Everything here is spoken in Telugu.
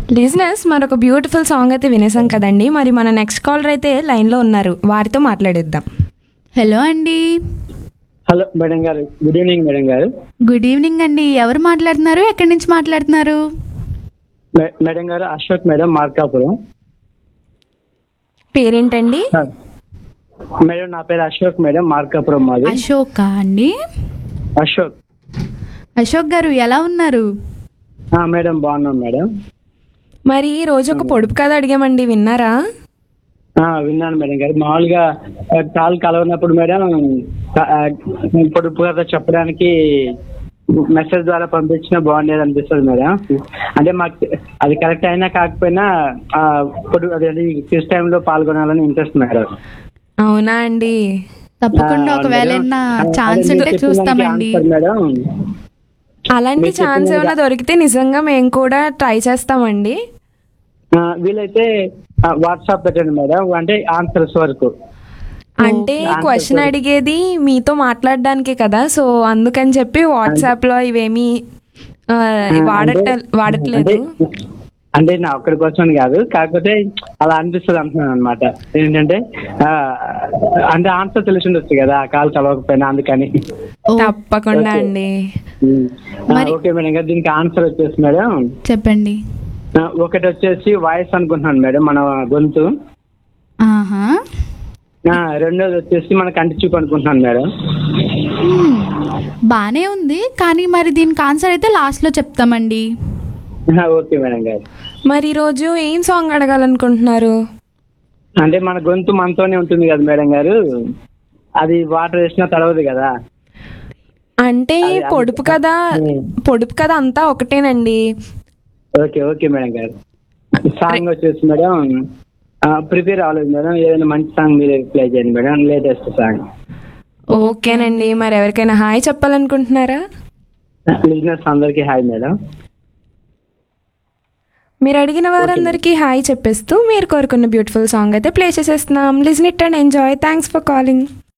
లిజినెస్ మరొక బ్యూటిఫుల్ సాంగ్ అయితే వినేసాం కదండి మరి మన నెక్స్ట్ కాలర్ అయితే లైన్లో ఉన్నారు వారితో మాట్లాడేద్దాం హలో అండి హలో మేడం గారు గుడ్ ఈవినింగ్ మేడం గారు గుడ్ ఈవినింగ్ అండి ఎవరు మాట్లాడుతున్నారు ఎక్కడి నుంచి మాట్లాడుతున్నారు మే- మేడం గారు అశోక్ మేడం మార్కాపురం పేరేంటండి మేడం నా పేరు అశోక్ మేడం మార్కాపురం మాది అశోక అండి అశోక్ అశోక్ గారు ఎలా ఉన్నారు ఆ, మేడం బాగున్నాం మేడం మరి ఈ రోజు ఒక పొడుపు కథ అడిగామండి విన్నారా ఆ, విన్నాను మేడం గారు మామూలుగా ఆ, కాల్ కలవనప్పుడు మేడం ఆ, ఆ, పొడుపు కథ చెప్పడానికి మెసేజ్ ద్వారా పంపించినా బాగుండేది అనిపిస్తుంది మేడం అంటే మాకు అది కరెక్ట్ అయినా కాకపోయినా ఆ, పొడు అదే క్విజ్ టైంలో పాల్గొనాలని ఇంట్రెస్ట్ మేడం అవునా అండి తప్పకుండా ఆ, ఒకవేళ మేడం. ఏమన్నా అదే ఛాన్స్ మీరు ఉంటే చెప్పిన చూస్తామండి దానికి ఆన్సర్ మేడం అలాంటి మీరు ఛాన్స్ చెప్పిన ఏమైనా దొరికితే నిజంగా మేము కూడా ట్రై చేస్తామండి ఆ, వీలైతే వాట్సాప్ పెట్టండి మేడం అంటే ఆన్సర్స్ వరకు అంటే answer క్వశ్చన్ sorry. అడిగేది మీతో మాట్లాడడానికే కదా సో అందుకని చెప్పి వాట్సాప్ లో ఇవేమి ఆ, వాడట అంటే- వాడట్లేదు అంటే- అంటే నా ఒక్కడి కోసం అని కాదు కాకపోతే అలా అనిపిస్తుంది అంటున్నాను అనమాట ఏంటంటే ఆ, అంటే ఆన్సర్ తెలిసి ఉండొచ్చు కదా కాల్ కలవకపోయినా అందుకని ఓ, తప్పకుండా Okay. అండి ఉమ్. ఆ, మరి- ఓకే మేడం గారు దీనికి ఆన్సర్ వచ్చేసి మేడం చెప్పండి ఆ, ఒకటి వచ్చేసి వాయిస్ అనుకుంటున్నాను మేడం మన గొంతు ఆహా ఆ, రెండోది వచ్చేసి మన కంటి చూపు అనుకుంటున్నాను మేడం మ్మ్. బానే ఉంది కానీ మరి దీనికి ఆన్సర్ అయితే లాస్ట్ లో చెప్తామండి ఆ, ఓకే మేడం గారు మరి ఈ రోజు ఏం సాంగ్ అడగాలనుకుంటున్నారు అంటే మన గొంతు మనతోనే ఉంటుంది కదా మేడం గారు అది వాటర్ వేసినా తడవదు కదా అంటే అది- పొడుపు కదా ఉమ్. పొడుపు కదా అంతా ఒకటేనండి ఓకే ఓకే మేడం గారు సాంగ్ వచ్చేసి మేడం ప్రిపేర్ అవ్వలేదు మేడం ఏదైనా మంచి సాంగ్ మీరు ప్లే చేయండి మేడం లేటెస్ట్ సాంగ్ ఓకేనండి మరి ఎవరికైనా హాయ్ చెప్పాలనుకుంటున్నారా బిజినెస్ అందరికీ హాయ్ మేడం మీరు అడిగిన వారందరికీ హాయ్ చెప్పేస్తూ మీరు కోరుకున్న బ్యూటిఫుల్ సాంగ్ అయితే ప్లే చేసేస్తున్నాం listen it and enjoy thanks for calling